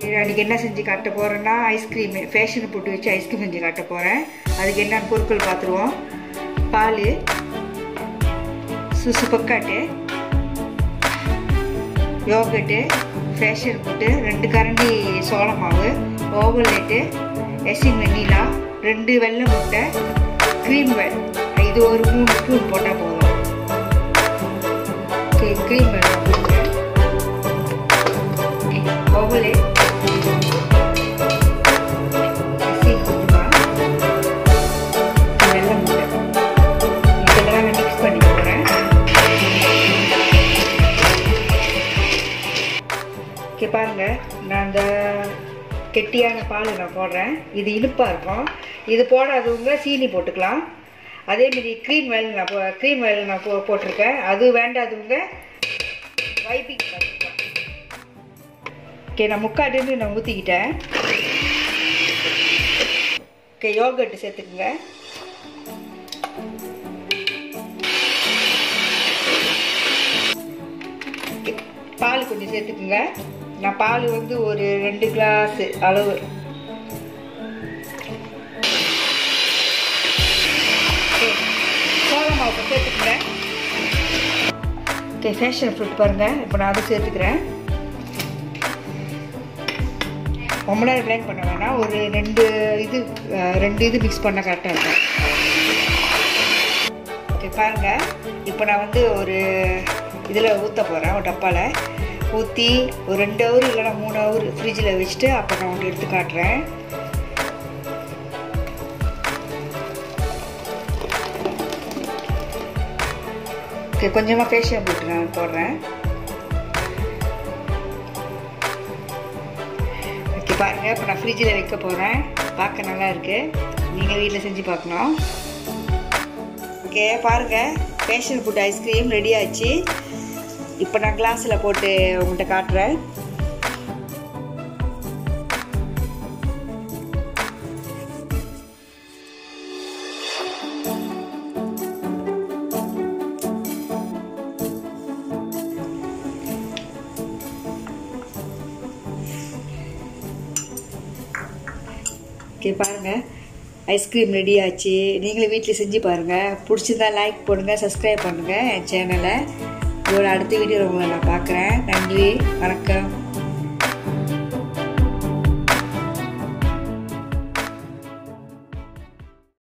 அன்றைக்கி என்ன செஞ்சு காட்ட போகிறேன்னா ஐஸ்கிரீம் ஃபேஷன் போட்டு வச்சு ஐஸ்கிரீம் செஞ்சு காட்ட போகிறேன் அதுக்கு என்னென்ன பொருட்கள் பார்த்துருவோம் பால் சுசு பக்காட்டு யோகட்டு ஃபேஷன் போட்டு ரெண்டு கரண்டி சோள மாவு ஓவல்லேட்டு எசிங் வெண்ணிலா ரெண்டு வெள்ளை முட்டை க்ரீம் வெல் இது ஒரு மூணு ஸ்பூன் போட்டால் போதும் ஓகே க்ரீம் வெல் போட்டுங்க ஓவலே எசிங் கொஞ்சமாக வெள்ளை முட்டை இதெல்லாம் நான் மிக்ஸ் பண்ணி போகிறேன் ஓகே பாருங்க நான் அந்த கெட்டியான பால் நான் போடுறேன் இது இனிப்பாக இருக்கும் இது போடாதவங்க சீனி போட்டுக்கலாம் அதேமாரி க்ரீம் வெல் நான் போ க்ரீம் வெல் நான் போ போட்டிருக்கேன் அது வேண்டாதவங்க வைப்பிங் பண்ணிக்கலாம் ஓகே நான் முக்காட்டுன்னு நான் ஊற்றிக்கிட்டேன் ஓகே யோகட்டு சேர்த்துக்குங்க பால் கொஞ்சம் சேர்த்துக்குங்க நான் பால் வந்து ஒரு ரெண்டு கிளாஸ் அளவு சோள மாவு சேர்த்துக்குங்க ஓகே ஃபேஷன் ஃப்ரூட் பாருங்கள் இப்போ நான் அதை சேர்த்துக்கிறேன் ரொம்ப நேரம் பிளேன் பண்ண வேணாம் ஒரு ரெண்டு இது ரெண்டு இது மிக்ஸ் பண்ண கரெக்டாக இருக்கும் ஓகே பாருங்கள் இப்போ நான் வந்து ஒரு இதில் ஊற்ற போகிறேன் ஒரு டப்பாவில் ஊற்றி ஒரு ரெண்டு ஹவர் இல்லைனா மூணு ஹவர் ஃப்ரிட்ஜில் வச்சுட்டு அப்போ நான் உங்களுக்கு எடுத்து காட்டுறேன் ஓகே கொஞ்சமாக ஃபேஷியல் போட்டு நான் போடுறேன் ஓகே பாருங்கள் இப்போ நான் ஃப்ரிட்ஜில் வைக்க போகிறேன் பார்க்க நல்லா இருக்குது நீங்கள் வீட்டில் செஞ்சு பார்க்கணும் ஓகே பாருங்கள் ஃபேஷன் ஃபுட் ஐஸ்கிரீம் ரெடி ஆச்சு இப்போ நான் கிளாஸில் போட்டு உங்கள்கிட்ட காட்டுறேன் ஓகே பாருங்கள் ஐஸ்கிரீம் ரெடி ஆச்சு நீங்களும் வீட்டில் செஞ்சு பாருங்கள் பிடிச்சிருந்தா லைக் பண்ணுங்கள் சப்ஸ்கிரைப் பண்ணுங்கள் என் சேனலை இதோட அடுத்த வீடியோ உங்களை நான் பார்க்குறேன் நன்றி வணக்கம்